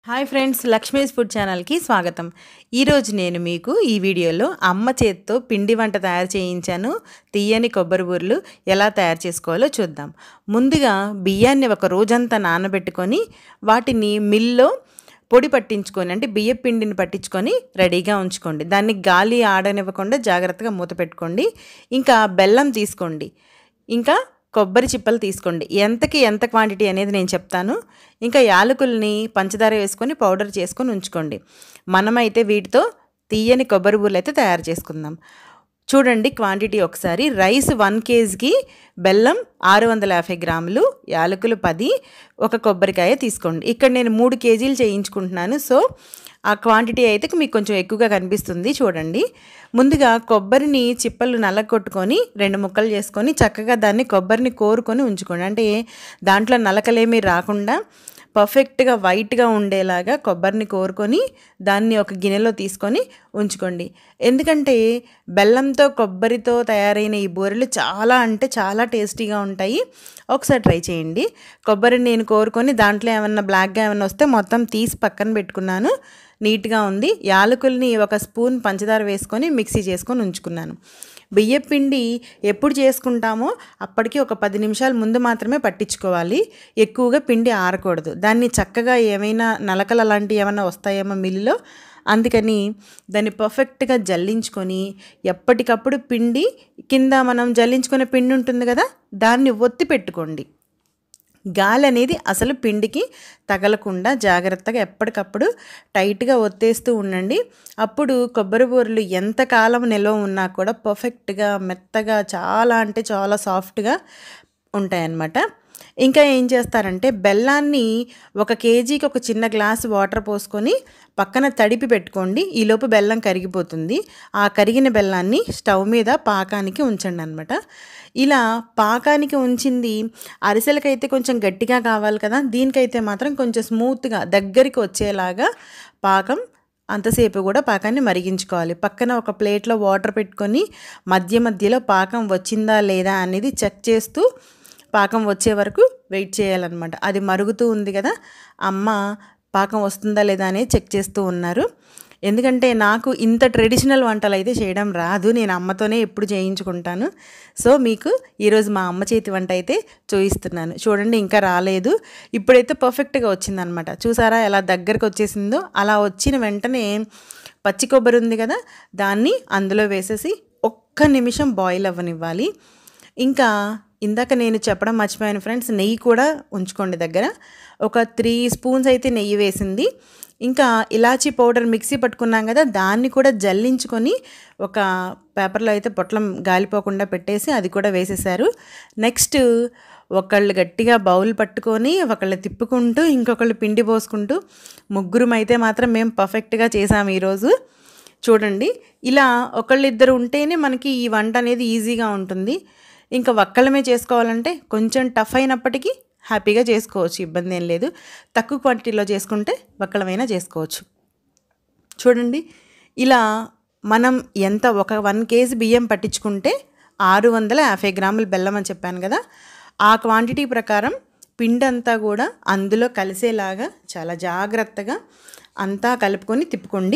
hi friends Lakshmi's food ఛానల్కి స్వాగతం ఈరోజు నేను మీకు ఈ వీడియోలో అమ్మ చేత్తో పిండి వంట తయారు చేయించాను తీయని కొబ్బరి బూరెలు ఎలా తయారు చేసుకోవాలో చూద్దాం ముందుగా బియ్యాన్ని ఒక రోజంతా నానబెట్టుకొని వాటిని మిల్లో పొడి పట్టించుకొని అంటే బియ్య పిండిని పట్టించుకొని రెడీగా ఉంచుకోండి దాన్ని గాలి ఆడనివ్వకుండా జాగ్రత్తగా మూత పెట్టుకోండి ఇంకా బెల్లం తీసుకోండి ఇంకా కొబ్బరి చిప్పలు తీసుకోండి ఎంతకి ఎంత క్వాంటిటీ అనేది నేను చెప్తాను ఇంకా యాలకుల్ని పంచదార వేసుకొని పౌడర్ చేసుకొని ఉంచుకోండి మనమైతే వీటితో తీయని కొబ్బరి బూరెలు అయితే తయారు చేసుకుందాం చూడండి క్వాంటిటీ ఒకసారి రైస్ వన్ కేజీకి బెల్లం ఆరు వందల యాభై గ్రాములు యాలకులు పది ఒక కొబ్బరికాయ తీసుకోండి ఇక్కడ నేను మూడు కేజీలు చేయించుకుంటున్నాను సో ఆ క్వాంటిటీ అయితే మీకు కొంచెం ఎక్కువగా కనిపిస్తుంది చూడండి ముందుగా కొబ్బరిని చిప్పలు నలగొట్టుకొని రెండు ముక్కలు చేసుకొని చక్కగా దాన్ని కొబ్బరిని కోరుకొని ఉంచుకోండి అంటే దాంట్లో నలకలేమీ రాకుండా పర్ఫెక్ట్గా వైట్గా ఉండేలాగా కొబ్బరిని కోరుకొని దాన్ని ఒక గిన్నెలో తీసుకొని ఉంచుకోండి ఎందుకంటే బెల్లంతో కొబ్బరితో తయారైన ఈ బూరెలు చాలా అంటే చాలా టేస్టీగా ఉంటాయి ఒకసారి ట్రై చేయండి కొబ్బరిని నేను కోరుకొని దాంట్లో ఏమన్నా బ్లాక్గా ఏమన్నా వస్తే మొత్తం తీసి పక్కన పెట్టుకున్నాను నీట్గా ఉంది యాలకుల్ని ఒక స్పూన్ పంచదార వేసుకొని మిక్సీ చేసుకొని ఉంచుకున్నాను బియ్యం పిండి ఎప్పుడు చేసుకుంటామో అప్పటికి ఒక పది నిమిషాల ముందు మాత్రమే పట్టించుకోవాలి ఎక్కువగా పిండి ఆరకూడదు దాన్ని చక్కగా ఏమైనా నలకలు అలాంటివి ఏమైనా వస్తాయేమో మిల్లులో అందుకని దాన్ని పర్ఫెక్ట్గా జల్లించుకొని ఎప్పటికప్పుడు పిండి కింద మనం జల్లించుకునే పిండి ఉంటుంది కదా దాన్ని ఒత్తి పెట్టుకోండి గాలి అనేది అసలు పిండికి తగలకుండా జాగ్రత్తగా ఎప్పటికప్పుడు టైట్గా ఒత్తేస్తూ ఉండండి అప్పుడు కొబ్బరి బూరెలు ఎంతకాలం నిల్వ ఉన్నా కూడా పర్ఫెక్ట్గా మెత్తగా చాలా అంటే చాలా సాఫ్ట్గా ఉంటాయన్నమాట ఇంకా ఏం చేస్తారంటే బెల్లాన్ని ఒక కేజీకి ఒక చిన్న గ్లాస్ వాటర్ పోసుకొని పక్కన తడిపి పెట్టుకోండి ఈలోపు బెల్లం కరిగిపోతుంది ఆ కరిగిన బెల్లాన్ని స్టవ్ మీద పాకానికి ఉంచండి అనమాట ఇలా పాకానికి ఉంచింది అరిసెలకైతే కొంచెం గట్టిగా కావాలి కదా దీనికైతే మాత్రం కొంచెం స్మూత్గా దగ్గరికి వచ్చేలాగా పాకం అంతసేపు కూడా పాకాన్ని మరిగించుకోవాలి పక్కన ఒక ప్లేట్లో వాటర్ పెట్టుకొని మధ్య మధ్యలో పాకం వచ్చిందా లేదా అనేది చెక్ చేస్తూ పాకం వచ్చే వరకు వెయిట్ చేయాలన్నమాట అది మరుగుతూ ఉంది కదా అమ్మ పాకం వస్తుందా లేదా అనేది చెక్ చేస్తూ ఉన్నారు ఎందుకంటే నాకు ఇంత ట్రెడిషనల్ వంటలు అయితే చేయడం రాదు నేను అమ్మతోనే ఎప్పుడు చేయించుకుంటాను సో మీకు ఈరోజు మా అమ్మ చేతి వంట అయితే చూపిస్తున్నాను చూడండి ఇంకా రాలేదు ఇప్పుడైతే పర్ఫెక్ట్గా వచ్చిందనమాట చూసారా ఎలా దగ్గరకు వచ్చేసిందో అలా వచ్చిన వెంటనే పచ్చి కొబ్బరి ఉంది కదా దాన్ని అందులో వేసేసి ఒక్క నిమిషం బాయిల్ అవ్వనివ్వాలి ఇంకా ఇందాక నేను చెప్పడం మర్చిపోయాను ఫ్రెండ్స్ నెయ్యి కూడా ఉంచుకోండి దగ్గర ఒక త్రీ స్పూన్స్ అయితే నెయ్యి వేసింది ఇంకా ఇలాచీ పౌడర్ మిక్సీ పట్టుకున్నాం కదా దాన్ని కూడా జల్లించుకొని ఒక పేపర్లో అయితే పొట్లం గాలిపోకుండా పెట్టేసి అది కూడా వేసేసారు నెక్స్ట్ ఒకళ్ళు గట్టిగా బౌల్ పట్టుకొని ఒకళ్ళు తిప్పుకుంటూ ఇంకొకళ్ళు పిండి పోసుకుంటూ ముగ్గురం అయితే మాత్రం మేము పర్ఫెక్ట్గా చేసాము ఈరోజు చూడండి ఇలా ఒకళ్ళిద్దరు ఉంటేనే మనకి ఈ వంట అనేది ఈజీగా ఉంటుంది ఇంకా ఒక్కళ్ళమే చేసుకోవాలంటే కొంచెం టఫ్ అయినప్పటికీ హ్యాపీగా చేసుకోవచ్చు ఇబ్బంది ఏం లేదు తక్కువ క్వాంటిటీలో చేసుకుంటే ఒక్కళ్ళమైనా చేసుకోవచ్చు చూడండి ఇలా మనం ఎంత ఒక వన్ కేజీ బియ్యం పట్టించుకుంటే ఆరు వందల యాభై గ్రాముల బెల్లం అని చెప్పాను కదా ఆ క్వాంటిటీ ప్రకారం పిండి అంతా కూడా అందులో కలిసేలాగా చాలా జాగ్రత్తగా అంతా కలుపుకొని తిప్పుకోండి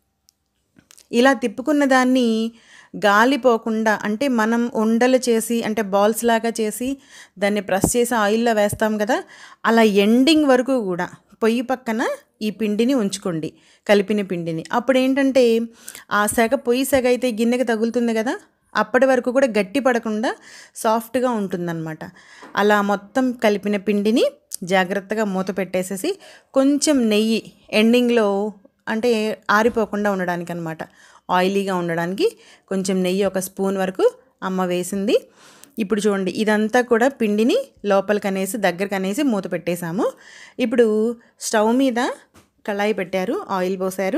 ఇలా తిప్పుకున్న దాన్ని గాలి పోకుండా అంటే మనం ఉండలు చేసి అంటే బాల్స్ లాగా చేసి దాన్ని ప్రెస్ చేసి ఆయిల్లో వేస్తాం కదా అలా ఎండింగ్ వరకు కూడా పొయ్యి పక్కన ఈ పిండిని ఉంచుకోండి కలిపిన పిండిని అప్పుడు ఏంటంటే ఆ సెగ పొయ్యి సెగ అయితే గిన్నెకి తగులుతుంది కదా అప్పటి వరకు కూడా గట్టి పడకుండా సాఫ్ట్గా ఉంటుందన్నమాట అలా మొత్తం కలిపిన పిండిని జాగ్రత్తగా మూత పెట్టేసేసి కొంచెం నెయ్యి ఎండింగ్లో అంటే ఆరిపోకుండా ఉండడానికి అనమాట ఆయిలీగా ఉండడానికి కొంచెం నెయ్యి ఒక స్పూన్ వరకు అమ్మ వేసింది ఇప్పుడు చూడండి ఇదంతా కూడా పిండిని లోపలికి అనేసి దగ్గరకు అనేసి మూత పెట్టేశాము ఇప్పుడు స్టవ్ మీద కళాయి పెట్టారు ఆయిల్ పోసారు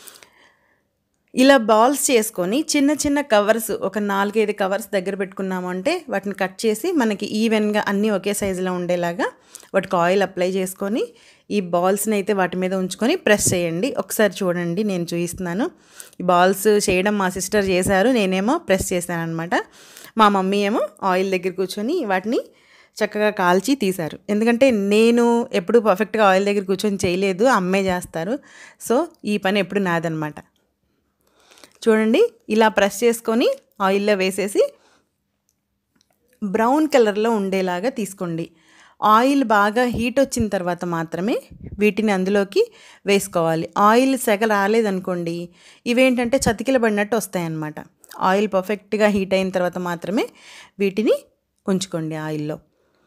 ఇలా బాల్స్ చేసుకొని చిన్న చిన్న కవర్స్ ఒక నాలుగైదు కవర్స్ దగ్గర పెట్టుకున్నాము అంటే వాటిని కట్ చేసి మనకి ఈవెన్గా అన్నీ ఒకే సైజులో ఉండేలాగా వాటికి ఆయిల్ అప్లై చేసుకొని ఈ బాల్స్ని అయితే వాటి మీద ఉంచుకొని ప్రెస్ చేయండి ఒకసారి చూడండి నేను చూపిస్తున్నాను ఈ బాల్స్ చేయడం మా సిస్టర్ చేశారు నేనేమో ప్రెస్ చేశాను అనమాట మా మమ్మీ ఏమో ఆయిల్ దగ్గర కూర్చొని వాటిని చక్కగా కాల్చి తీశారు ఎందుకంటే నేను ఎప్పుడు పర్ఫెక్ట్గా ఆయిల్ దగ్గర కూర్చొని చేయలేదు అమ్మే చేస్తారు సో ఈ పని ఎప్పుడు నాదనమాట చూడండి ఇలా ప్రెస్ చేసుకొని ఆయిల్లో వేసేసి బ్రౌన్ కలర్లో ఉండేలాగా తీసుకోండి ఆయిల్ బాగా హీట్ వచ్చిన తర్వాత మాత్రమే వీటిని అందులోకి వేసుకోవాలి ఆయిల్ సెగ రాలేదనుకోండి ఇవేంటంటే చతికిల పడినట్టు వస్తాయన్నమాట ఆయిల్ పర్ఫెక్ట్గా హీట్ అయిన తర్వాత మాత్రమే వీటిని ఉంచుకోండి ఆయిల్లో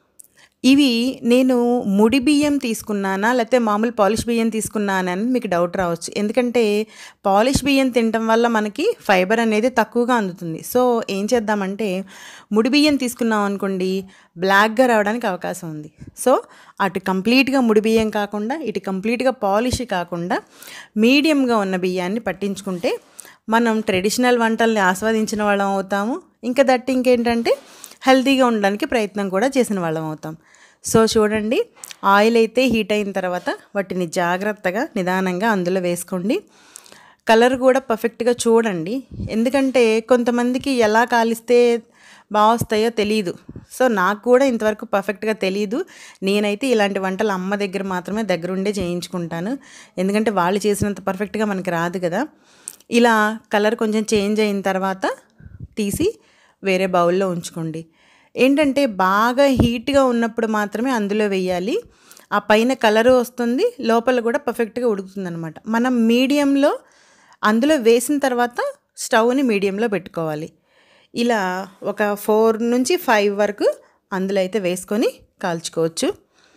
ఇవి నేను ముడి బియ్యం తీసుకున్నానా లేకపోతే మామూలు పాలిష్ బియ్యం తీసుకున్నానా అని మీకు డౌట్ రావచ్చు ఎందుకంటే పాలిష్ బియ్యం తినటం వల్ల మనకి ఫైబర్ అనేది తక్కువగా అందుతుంది సో ఏం చేద్దామంటే ముడి బియ్యం తీసుకున్నాం అనుకోండి బ్లాక్గా రావడానికి అవకాశం ఉంది సో అటు కంప్లీట్గా ముడి బియ్యం కాకుండా ఇటు కంప్లీట్గా పాలిష్ కాకుండా మీడియంగా ఉన్న బియ్యాన్ని పట్టించుకుంటే మనం ట్రెడిషనల్ వంటల్ని ఆస్వాదించిన వాళ్ళం అవుతాము ఇంకా దట్టి ఇంకేంటంటే హెల్తీగా ఉండడానికి ప్రయత్నం కూడా చేసిన వాళ్ళం అవుతాం సో చూడండి ఆయిల్ అయితే హీట్ అయిన తర్వాత వాటిని జాగ్రత్తగా నిదానంగా అందులో వేసుకోండి కలర్ కూడా పర్ఫెక్ట్గా చూడండి ఎందుకంటే కొంతమందికి ఎలా కాలిస్తే బాగా వస్తాయో తెలియదు సో నాకు కూడా ఇంతవరకు పర్ఫెక్ట్గా తెలియదు నేనైతే ఇలాంటి వంటలు అమ్మ దగ్గర మాత్రమే దగ్గరుండే చేయించుకుంటాను ఎందుకంటే వాళ్ళు చేసినంత పర్ఫెక్ట్గా మనకి రాదు కదా ఇలా కలర్ కొంచెం చేంజ్ అయిన తర్వాత తీసి వేరే బౌల్లో ఉంచుకోండి ఏంటంటే బాగా హీట్గా ఉన్నప్పుడు మాత్రమే అందులో వేయాలి ఆ పైన కలరు వస్తుంది లోపల కూడా పర్ఫెక్ట్గా ఉడుకుతుంది అనమాట మనం మీడియంలో అందులో వేసిన తర్వాత స్టవ్ని మీడియంలో పెట్టుకోవాలి ఇలా ఒక ఫోర్ నుంచి ఫైవ్ వరకు అందులో అయితే వేసుకొని కాల్చుకోవచ్చు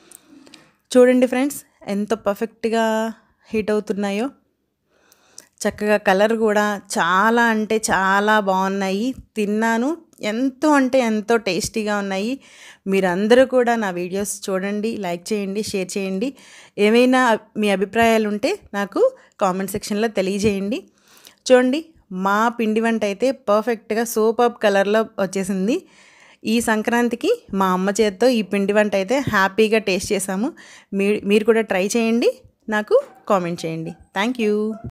చూడండి ఫ్రెండ్స్ ఎంత పర్ఫెక్ట్గా హీట్ అవుతున్నాయో చక్కగా కలర్ కూడా చాలా అంటే చాలా బాగున్నాయి తిన్నాను ఎంతో అంటే ఎంతో టేస్టీగా ఉన్నాయి మీరందరూ కూడా నా వీడియోస్ చూడండి లైక్ చేయండి షేర్ చేయండి ఏమైనా మీ అభిప్రాయాలు ఉంటే నాకు కామెంట్ సెక్షన్లో తెలియజేయండి చూడండి మా పిండి వంట అయితే పర్ఫెక్ట్గా సూపర్ కలర్లో వచ్చేసింది ఈ సంక్రాంతికి మా అమ్మ చేత్తో ఈ పిండి వంట అయితే హ్యాపీగా టేస్ట్ చేసాము మీ మీరు కూడా ట్రై చేయండి నాకు కామెంట్ చేయండి థ్యాంక్ యూ